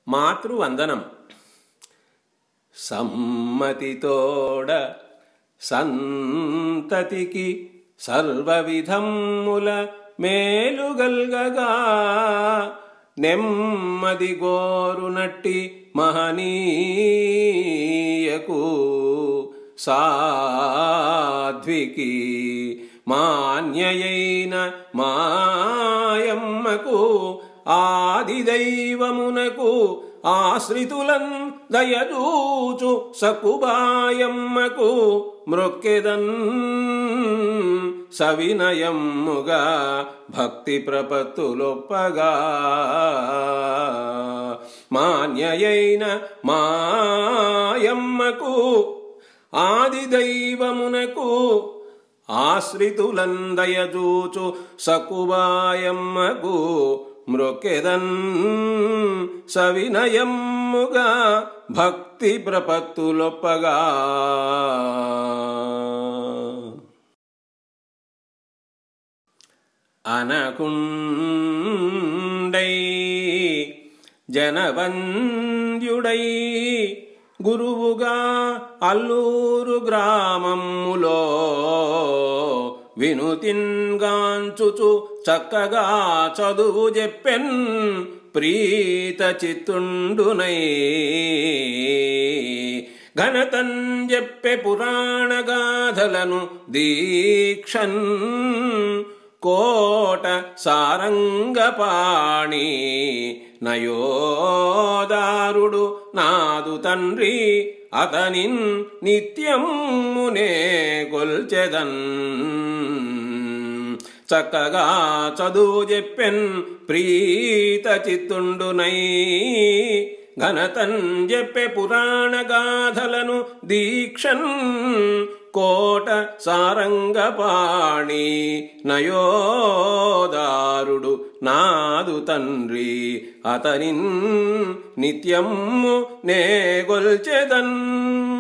మాతృవందనం సమ్మతితోడ సంతతికి సర్వవిధముల మేలుగల్గగా నెమ్మది గోరునట్టి మహనీయకు సాధ్వికి మాన్యయైన మాయమ్మకు ఆదిదైవమునకు ఆశ్రితులన్ దయదూచు సకుబాయమ్మకు మ్రొక్కెదన్ సవినయమ్ముగా భక్తి ప్రపత్తులొప్పగా మాన్యయైన మాయమ్మకు ఆదిదైవమునకు ఆశ్రితులందయజూచు సకుబాయమ్మకు మృకెదన్ సవినయమ్ముగా భక్తి ప్రపత్తులొప్పగా అనకుండై జనవంద్యుడై గురువుగా అల్లూరు గ్రామములో వినుతిన్గాంచుచు చక్కగా చదువు చెప్పెన్ ప్రీత చిత్తుండునై ఘనతన్ చెప్పె పురాణ గాథలను దీక్షన్ కోట సారంగపాణి నయోదారుడు నాదు తండ్రి అతనిన్ నిత్యమునే గొల్చెదన్ చక్కగా చదువు చెప్పెన్ ప్రీత చిత్తుండునై ఘనతన్ చెప్పె పురాణ గాథలను దీక్షన్ కోట సారంగపాణి నయోదారుడు నాదు తండ్రి అతనిన్ నిత్యము నే గొల్చెదన్